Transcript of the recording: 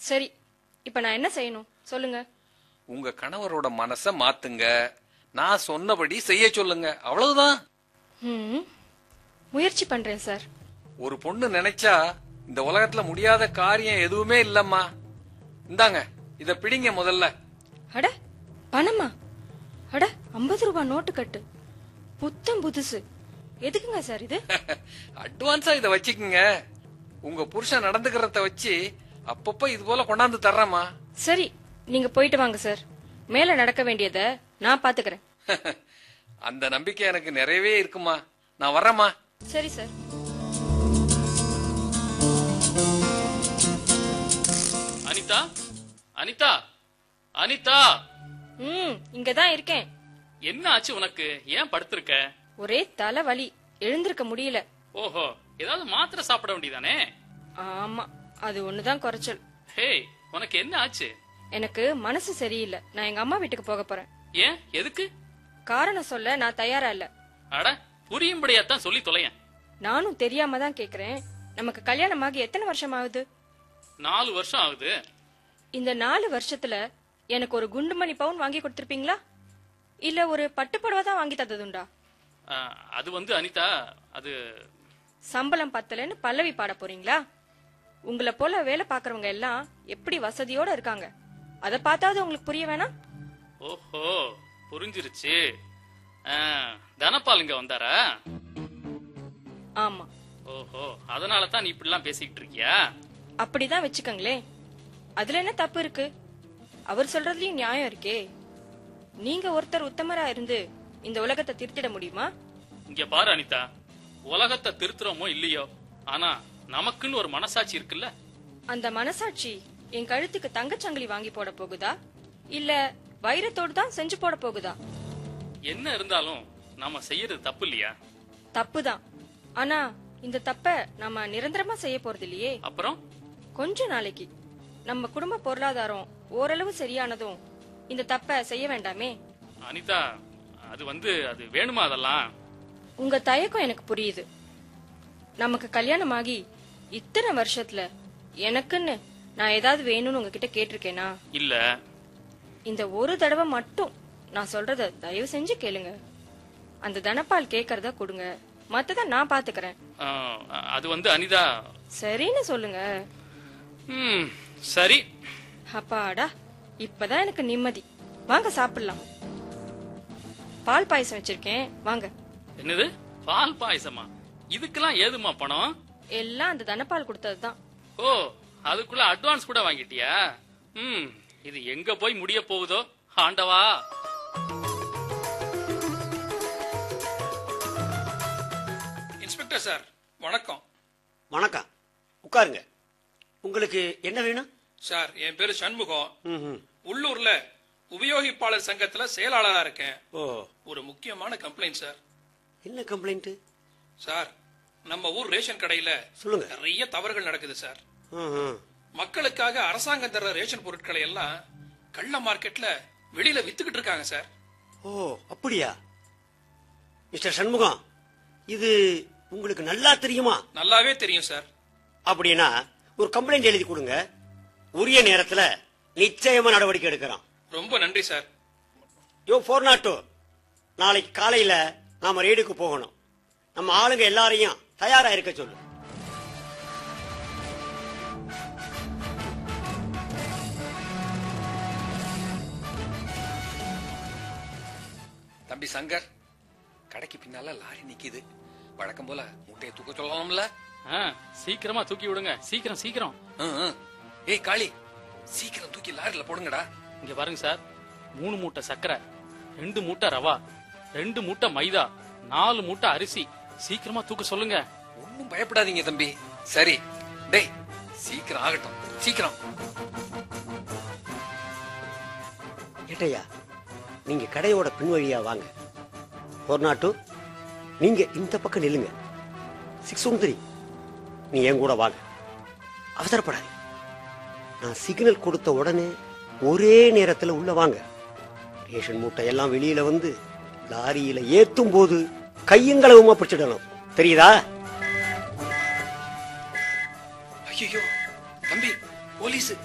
சரி இப்ப நான் என்ன செய்யணும் சொல்லுங்க உங்க கணவரோட மனச மாத்துங்க நான் சொன்னபடி செய்ய சொல்லுங்க அவ்வளவுதான் ம் முயற்சி பண்றேன் சார் ஒரு பொண்ணு நினைச்சா இந்த உலகத்துல முடியாத காரியம் எதுவுமே இல்லம்மா இந்தாங்க இத பிடிங்க முதல்ல அட பணமா அட ஐம்பது ரூபாய் நோட்டு கட்டு புத்தம் புதுசு எதுக்குங்க சார் இது அட்வான்ஸா இத வச்சுக்குங்க உங்க புருஷன் நடந்துக்கிறத வச்சு அப்பப்ப இது போல கொண்டாந்து தர்றேம்மா சரி நீங்க போயிட்டு வாங்க சார் மேல நடக்க வேண்டியத நான் பாத்துக்கிறேன் அந்த நம்பிக்கை எனக்கு நிறையவே இருக்குமா நான் வர்றேம்மா சரி சார் அனிதா அனிதா அனிதா ம் இங்கதான் இருக்கேன் என்ன ஆச்சு உனக்கு ஏன் படுத்திருக்க ஒரே தலை வலி எழுந்திருக்க முடியல ஓஹோ ஏதாவது மாத்திரை சாப்பிட வேண்டியதானே ஆமா அது ஒண்ணுதான் குறைச்சல் ஹே உனக்கு என்ன ஆச்சு எனக்கு மனசு சரியில்லை நான் எங்க அம்மா வீட்டுக்கு போக போறேன் ஏன் எதுக்கு காரணம் சொல்ல நான் தயாரா இல்ல அட புரியும்படியாத்தான் சொல்லி தொலையேன் நானும் தெரியாம தான் கேக்குறேன் நமக்கு கல்யாணமாகி எத்தனை வருஷம் ஆகுது நாலு வருஷம் ஆகுது இந்த நாலு வருஷத்துல எனக்கு ஒரு குண்டுமணி பவுன் வாங்கி கொடுத்திருப்பீங்களா இல்ல ஒரு பட்டு புடவை தான் வாங்கி தந்ததுண்டா ஆ, அது வந்து அனிதா அது சம்பளம் பத்தலன்னு பல்லவி பாட போறீங்களா உங்களை போல வேலை பாக்குறவங்க எல்லாம் எப்படி வசதியோட இருக்காங்க அத பார்த்தாவது உங்களுக்கு புரிய வேணாம் ஓஹோ புரிஞ்சிருச்சு ஆ, தனபால் இங்க வந்தாரா ஆமா ஓஹோ அதனால தான் நீ இப்படிலாம் பேசிக்கிட்டு இருக்கியா அப்படிதான் வச்சுக்கோங்களேன் அதுல என்ன தப்பு இருக்கு அவர் சொல்றதுலயும் நியாயம் இருக்கே நீங்க ஒருத்தர் உத்தமரா இருந்து இந்த உலகத்தை திருத்திட முடியுமா இங்க பாரு அனிதா உலகத்தை திருத்துறோமோ இல்லையோ ஆனா நமக்குன்னு ஒரு மனசாட்சி இருக்குல்ல அந்த மனசாட்சி என் கழுத்துக்கு தங்கச்சங்கிலி வாங்கி போட போகுதா இல்ல வைரத்தோடு தான் செஞ்சு போட போகுதா என்ன இருந்தாலும் நாம செய்யறது தப்பு இல்லையா தப்புதான் ஆனா இந்த தப்ப நம்ம நிரந்தரமா செய்ய போறது இல்லையே அப்புறம் கொஞ்ச நாளைக்கு நம்ம குடும்ப பொருளாதாரம் ஓரளவு சரியானதும் இந்த தப்ப செய்ய வேண்டாமே அனிதா அது வந்து அது வேணுமா அதெல்லாம் உங்க தயக்கம் எனக்கு புரியுது நமக்கு கல்யாணமாகி இத்தனை வருஷத்துல எனக்குன்னு நான் ஏதாவது வேணும்னு உங்ககிட்ட கேட்டிருக்கேனா இல்ல இந்த ஒரு தடவை மட்டும் நான் சொல்றத தயவு செஞ்சு கேளுங்க அந்த தனபால் கேக்குறத கொடுங்க மத்தத நான் பாத்துக்கறேன் ஆ, அது வந்து அனிதா சரின்னு சொல்லுங்க ம் சரி அப்பாடா இப்பதான் எனக்கு நிம்மதி வாங்க சாப்பிடலாம் பால் பாயசம் வச்சிருக்கேன் வாங்க என்னது பால் பாயசமா இதுக்கெல்லாம் ஏதுமா பணம் எல்லாம் அந்த தனபால் கொடுத்ததுதான் ஓ அதுக்குள்ள அட்வான்ஸ் கூட வாங்கிட்டியா ம் இது எங்க போய் முடிய போகுதோ ஆண்டவா இன்ஸ்பெக்டர் சார் வணக்கம் வணக்கம் உட்காருங்க உங்களுக்கு என்ன வேணும் சார் என் பேரு சண்முகம் ம்ஹும். உள்ளூர்ல உபயோகிப்பாளர் சங்கத்துல செயலாளரா இருக்கேன் ஓ ஒரு முக்கியமான கம்ப்ளைண்ட் சார் என்ன கம்ப்ளைண்ட் சார் நம்ம ஊர் ரேஷன் கடையில சொல்லுங்க நிறைய தவறுகள் நடக்குது சார் ம்ஹும். மக்களுக்காக அரசாங்கம் தர்ற ரேஷன் பொருட்களை எல்லாம் கள்ள மார்க்கெட்ல வெளியில வித்துக்கிட்டு இருக்காங்க சார் ஓ அப்படியா மிஸ்டர் சண்முகம் இது உங்களுக்கு நல்லா தெரியுமா நல்லாவே தெரியும் சார் அப்படின்னா ஒரு கம்ப்ளைண்ட் எழுதி கொடுங்க உரிய நேரத்துல நிச்சயமா நடவடிக்கை எடுக்கிறோம் ரொம்ப நன்றி சார் யோ போர் நாட்டு நாளைக்கு காலையில நாம ரெய்டுக்கு போகணும் நம்ம ஆளுங்க எல்லாரையும் தயாரா இருக்க சொல்லு தம்பி சங்கர் கடைக்கு பின்னால லாரி நிக்குது வழக்கம் போல மூட்டையை தூக்க சொல்லலாம்ல ஆ, சீக்கிரமா தூக்கி விடுங்க சீக்கிரம் சீக்கிரம் ம், ம். ஏய் காளி சீக்கிரம் தூக்கி லாரில போடுங்கடா இங்க பாருங்க சார் மூணு மூட்டை சர்க்கரை ரெண்டு மூட்டை ரவா ரெண்டு மூட்டை மைதா நாலு மூட்டை அரிசி சீக்கிரமா தூக்க சொல்லுங்க ஒன்னும் பயப்படாதீங்க தம்பி சரி டேய் சீக்கிரம் ஆகட்டும் சீக்கிரம் ஏட்டையா நீங்க கடையோட பின்வழியா வாங்க ஒரு நாட்டு நீங்க இந்த பக்கம் நில்லுங்க சிக்ஸ் ஒன் த்ரீ நீ என் கூட வாங்க அவசரப்படாது நான் சிக்னல் கொடுத்த உடனே ஒரே நேரத்துல உள்ள வாங்க ரேஷன் மூட்டை எல்லாம் வெளியில வந்து லாரியில ஏத்தும் போது கையங்களவுமா பிடிச்சிடணும் தெரியுதா ஐயோ தம்பி போலீஸ்